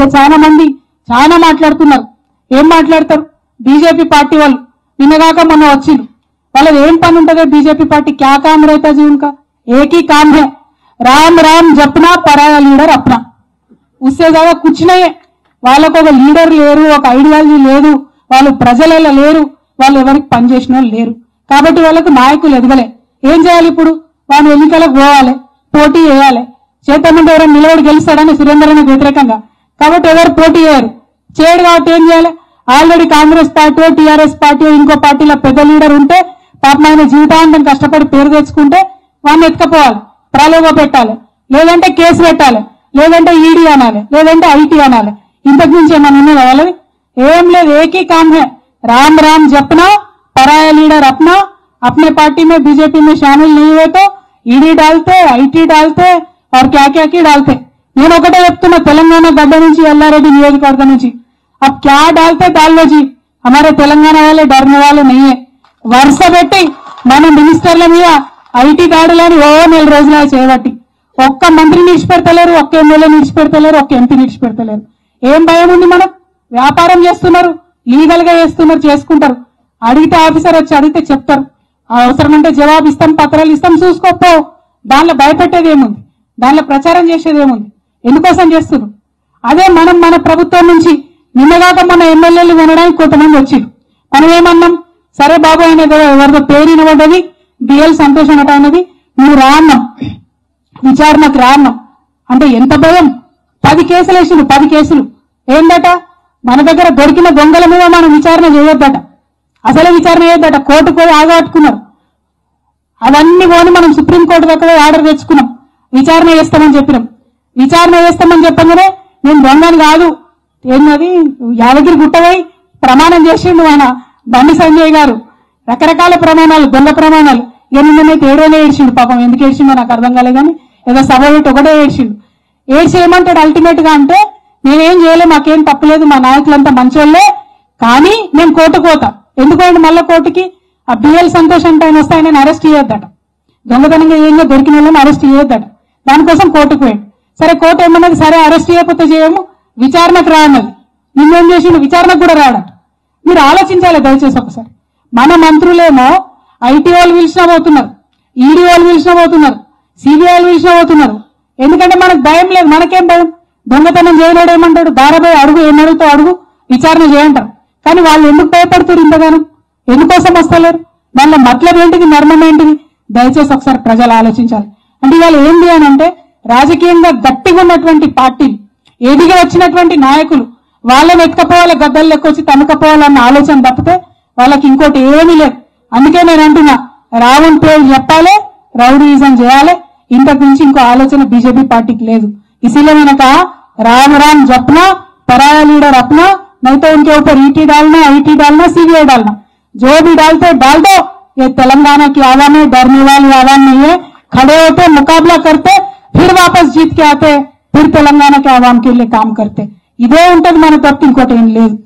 ఇక చాలా మంది చాలా మాట్లాడుతున్నారు ఏం మాట్లాడతారు బీజేపీ పార్టీ వాళ్ళు నిన్నగాక మొన్న వచ్చిండు వాళ్ళది ఏం పని ఉంటుందో బీజేపీ పార్టీ క్యా కామ్ రైతా जी उनका एक ही काम है राम राम जपना पराया लीडर अपना ఉస్సే దాకా కూర్చున్నాయే వాళ్ళకు ఒక లీడర్ లేరు ఒక ఐడియాలజీ లేదు వాళ్ళు ప్రజలలో లేరు వాళ్ళు ఎవరికి పనిచేసిన వాళ్ళు లేరు కాబట్టి వాళ్ళకు నాయకులు ఎదగలే ఏం చేయాలి ఇప్పుడు వాళ్ళు ఎన్నికలకు పోవాలి పోటీ చేయాలి చేతమంటే ఎవరైనా నిలబడి గెలుస్తాడని సురేంద్రనికి వ్యతిరేకంగా కాబట్టి ఎవరు పోటీ చేయరు చేయడు కాబట్టి ఏం చేయాలి already Congress party TRS party ఇంకో పార్టీలో పెద్ద లీడర్ ఉంటే పాపం ఆయన జీవితాంతం కష్టపడి పేరు తెచ్చుకుంటే వాడిని ఎత్తుకపోవాలి ప్రలోభ పెట్టాలి లేదంటే కేసు పెట్టాలి లేదంటే ఈడీ అనాలి లేదంటే ఐటీ అనాలి ఇంతకు మించి ఏమైనా ఉన్నదా వాళ్ళది ఏం లేదు ఏకీ काम है राम राम जपना पराया लीडर अपना अपने पार्टी में बीजेपी में शामिल नहीं हुए तो ईडी डालते ఐటీ डालते और क्या क्या की डालते నేను ఒకటే చెప్తున్నా తెలంగాణ గడ్డ నుంచి ఎల్లారెడ్డి నియోజకవర్గం నుంచి अब क्या डालते डाल लो जी हमारे तेलंगाना वाले डरने वाले नहीं है వరుస పెట్టి మన మినిస్టర్ల మీద ఐటీ దాడులని ఓ నెల రోజుల చేయబట్టి ఒక్క మంత్రిని విడిచిపెడతలేరు ఒక్క ఎమ్మెల్యేని విడిచిపెడతలేరు ఒక్క ఎంపీని విడిచిపెడతలేరు ఏం భయం ఉంది మనకు వ్యాపారం చేస్తున్నారు లీగల్ గా చేస్తున్నారు చేసుకుంటారు అడిగితే ఆఫీసర్ వచ్చి అడిగితే చెప్తారు అవసరం అంటే జవాబు ఇస్తాం పత్రాలు ఇస్తాం చూసుకోపో దానిలో భయపెట్టేది ఏముంది దానిలో ప్రచారం చేసేది ఏముంది ఎందుకోసం చేస్తున్నారు అదే మనం మన ప్రభుత్వం నుంచి నిన్నగాక మన ఎమ్మెల్యేలు వినడానికి కొంతమంది వచ్చింది మనం ఏమన్నాం సరే బాబు ఆయన ఏదో ఎవరిదో పేరు వినబడ్డది డిఎల్ సంతోష్ అనట అన్నది నువ్వు రా అన్నాం విచారణకు రా అన్నాం అంటే ఎంత భయం పది కేసులు వేసిండు పది కేసులు ఏందట మన దగ్గర దొరికిన దొంగల మీద మనం విచారణ చేయొద్దట అసలే విచారణ చేయొద్దట కోర్టుకు పోయి ఆగట్టుకున్నారు అవన్నీ పోని మనం సుప్రీంకోర్టు దగ్గర పోయి ఆర్డర్ తెచ్చుకున్నాం విచారణ చేస్తామని చెప్పినాం విచారణ చేస్తామని చెప్పగానే నేను దొంగని కాదు ఏంటది యాదగిరి గుట్టపోయి ప్రమాణం చేసిండు ఆయన బండి సంజయ్ గారు రకరకాల ప్రమాణాలు దొంగ ప్రమాణాలు ఇక నిన్ననైతే ఏడోనే ఏడ్చిండు పాపం ఎందుకు ఏడ్చిండో నాకు అర్థం కాలే కానీ ఏదో సభ పెట్టి ఒకటే ఏడ్చిండు ఏడ్చి ఏమంటాడు అల్టిమేట్ గా అంటే నేనేం చేయలే మాకేం తప్పలేదు మా నాయకులంతా మంచోళ్ళే కానీ నేను కోర్టుకు పోతా ఎందుకు పోయిండు మళ్ళా కోర్టుకి ఆ బిఎల్ సంతోష్ అంటే ఆయన వస్తే ఆయన అరెస్ట్ చేయొద్దట దొంగతనంగా ఏంగా దొరికిన వాళ్ళని అరెస్ట్ చేయొద్దట దానికోసం కోర్టుకు పోయాడు సరే కోర్టు ఏమన్నది సరే అరెస్ట్ చేయకపోతే చేయము విచారణకు రా అన్నది నిన్నేం చేసిండు విచారణకు కూడా రాడట మీరు ఆలోచించాలి దయచేసి ఒకసారి మన మంత్రులేమో ఐటీ వాళ్ళు పిలిచినా పోతున్నారు ఈడీ వాళ్ళు పిలిచినా పోతున్నారు సిబిఐ వాళ్ళు పిలిచినా పోతున్నారు ఎందుకంటే మనకు భయం లేదు మనకేం భయం దొంగతనం చేయలేడు ఏమంటాడు దారబోయి అడుగు ఏం అడుగుతావు అడుగు విచారణ చేయంటారు కానీ వాళ్ళు ఎందుకు భయపడుతున్నారు ఇంతగానో ఎందుకోసం వస్తలేరు వాళ్ళ మతలబ్ ఏంటిది మర్మం ఏంటిది దయచేసి ఒకసారి ప్రజలు ఆలోచించాలి అంటే ఇవాళ ఏంటి అని అంటే రాజకీయంగా గట్టిగా ఉన్నటువంటి పార్టీలు ఎదిగి వచ్చినటువంటి నాయకులు వాళ్ళని ఎత్తుకపోవాలి గద్దలు లెక్కొచ్చి తనకపోవాలన్న ఆలోచన తప్పితే వాళ్ళకి ఇంకోటి ఏమీ లేదు అందుకే నేను అంటున్నా రావణ్ పేరు చెప్పాలి రౌడీజం చేయాలి ఇంతకు మించి ఇంకో ఆలోచన బీజేపీ పార్టీకి లేదు इसीलिए मैंने कहा राम राम जपना पराया लीडर अपना नहीं तो उनके ऊपर ईटी डालना आईटी डालना सीबीआई डालना जो भी डालते डाल दो ये तेलंगाना की आवाम है डरने वाली आवाम नहीं है खड़े होते मुकाबला करते फिर वापस जीत के आते फिर तेलंगाना के आवाम के लिए काम करते ఇదే ఉంటది మన తప్ప ఇంకోటి ఏం లేదు